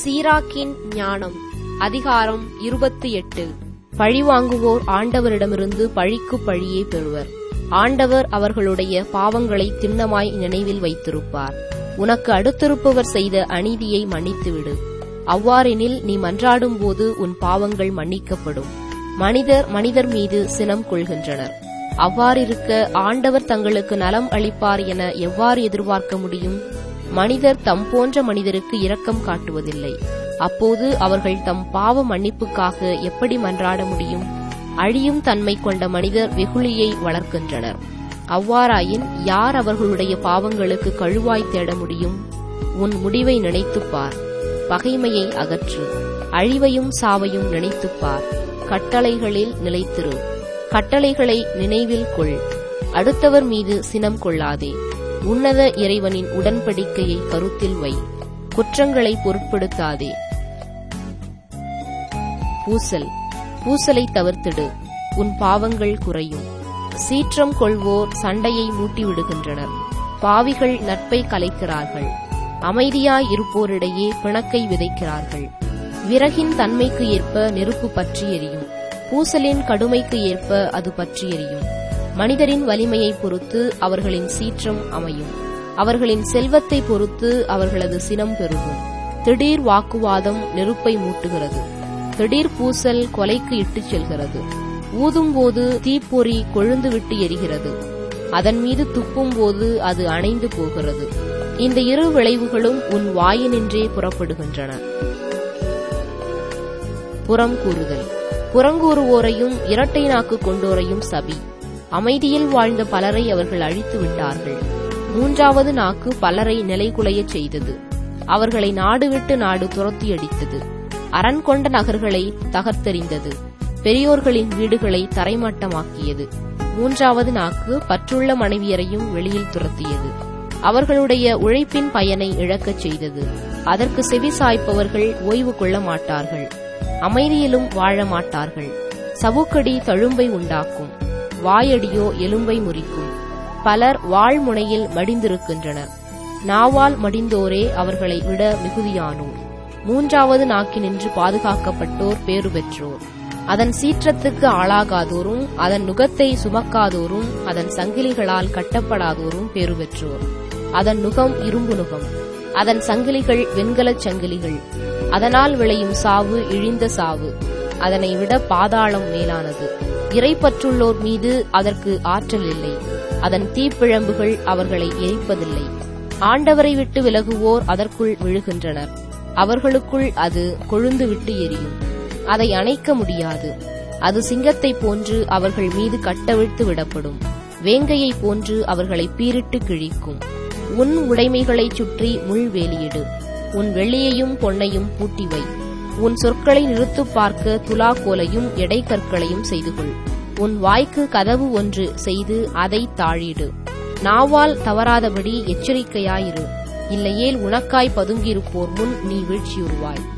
சீராக்கின் ஞானம் அதிகாரம் இருபத்தி எட்டு பழிவாங்குவோர் ஆண்டவரிடமிருந்து பழிக்கு பழியே பெறுவர் ஆண்டவர் அவர்களுடைய பாவங்களை திண்ணமாய் நினைவில் வைத்திருப்பார் உனக்கு அடுத்திருப்பவர் செய்த அநீதியை மன்னித்துவிடு அவ்வாறெனில் நீ மன்றாடும்போது உன் பாவங்கள் மன்னிக்கப்படும் மனிதர் மனிதர் மீது சினம் கொள்கின்றனர் அவ்வாறிருக்க ஆண்டவர் தங்களுக்கு நலம் அளிப்பார் என எவ்வாறு எதிர்பார்க்க முடியும் மனிதர் தம் போன்ற மனிதருக்கு இரக்கம் காட்டுவதில்லை அப்போது அவர்கள் தம் பாவ மன்னிப்புக்காக எப்படி மன்றாட முடியும் அழியும் தன்மை கொண்ட மனிதர் வெகுளியை வளர்க்கின்றனர் அவ்வாறாயின் யார் அவர்களுடைய பாவங்களுக்கு கழுவாய் தேட முடியும் உன் முடிவை நினைத்துப்பார் பகைமையை அகற்று அழிவையும் சாவையும் நினைத்துப்பார் கட்டளைகளில் நிலைத்திரு கட்டளைகளை நினைவில் கொள் அடுத்தவர் மீது சினம் கொள்ளாதே உன்னத இறைவனின் உடன்படிக்கையை கருத்தில் வை குற்றங்களை பொருட்படுத்தாதே பூசல் பூசலை தவிர்த்திடு உன் பாவங்கள் குறையும் சீற்றம் கொள்வோர் சண்டையை மூட்டிவிடுகின்றனர் பாவிகள் நட்பை கலைக்கிறார்கள் அமைதியாய் இருப்போரிடையே பிணக்கை விதைக்கிறார்கள் விறகின் தன்மைக்கு ஏற்ப நெருப்பு பற்றி எரியும் பூசலின் கடுமைக்கு ஏற்ப அது பற்றி எரியும் மனிதரின் வலிமையை பொறுத்து அவர்களின் சீற்றம் அமையும் அவர்களின் செல்வத்தை பொறுத்து அவர்களது சினம் பெருகும் திடீர் வாக்குவாதம் நெருப்பை மூட்டுகிறது திடீர் பூசல் கொலைக்கு இட்டுச் செல்கிறது ஊதும்போது தீப்பொறி கொழுந்துவிட்டு எரிகிறது அதன் மீது துப்பும்போது அது அணைந்து போகிறது இந்த இரு விளைவுகளும் உன் வாயினின்றே புறப்படுகின்றன புறம் கூறுதல் புறங்கூறுவோரையும் இரட்டை நாக்கு கொண்டோரையும் சபி அமைதியில் வாழ்ந்த பலரை அவர்கள் அழித்து விட்டார்கள் மூன்றாவது நாக்கு பலரை நிலைகுலையச் செய்தது அவர்களை நாடு விட்டு நாடு துரத்தி அடித்தது அரண் கொண்ட நகர்களை தகர்த்தெறிந்தது பெரியோர்களின் வீடுகளை தரைமட்டமாக்கியது மூன்றாவது நாக்கு பற்றுள்ள மனைவியரையும் வெளியில் துரத்தியது அவர்களுடைய உழைப்பின் பயனை இழக்கச் செய்தது அதற்கு செவி சாய்ப்பவர்கள் ஓய்வு கொள்ள மாட்டார்கள் அமைதியிலும் வாழ மாட்டார்கள் சவுக்கடி தழும்பை உண்டாக்கும் வாயடியோ எலும்பை முறிக்கும் பலர் வாழ்முனையில் மடிந்திருக்கின்றனர் நாவால் மடிந்தோரே அவர்களை விட மிகுதியானோர் மூன்றாவது நாக்கினின்று பாதுகாக்கப்பட்டோர் பேறு பெற்றோர் அதன் சீற்றத்துக்கு ஆளாகாதோரும் அதன் நுகத்தை சுமக்காதோரும் அதன் சங்கிலிகளால் கட்டப்படாதோரும் பேறு பெற்றோர் அதன் நுகம் இரும்பு நுகம் அதன் சங்கிலிகள் வெண்கலச் சங்கிலிகள் அதனால் விளையும் சாவு இழிந்த சாவு அதனை விட பாதாளம் மேலானது இறைப்பற்றுள்ளோர் மீது அதற்கு ஆற்றல் இல்லை அதன் தீப்பிழம்புகள் அவர்களை எரிப்பதில்லை ஆண்டவரை விட்டு விலகுவோர் அதற்குள் விழுகின்றனர் அவர்களுக்குள் அது கொழுந்து விட்டு எரியும் அதை அணைக்க முடியாது அது சிங்கத்தை போன்று அவர்கள் மீது கட்டவிழ்த்து விடப்படும் வேங்கையை போன்று அவர்களை பீரிட்டு கிழிக்கும் உன் உடைமைகளைச் சுற்றி முள் வேலியிடு உன் வெள்ளியையும் பொன்னையும் பூட்டி வை உன் சொற்களை நிறுத்துப் பார்க்க துலாக்கோலையும் எடைக்கற்களையும் செய்து கொள் உன் வாய்க்கு கதவு ஒன்று செய்து அதை தாழிடு நாவால் தவறாதபடி எச்சரிக்கையாயிரு இல்லையேல் உனக்காய் பதுங்கியிருப்போர் முன் நீ வீழ்ச்சியுறுவாய்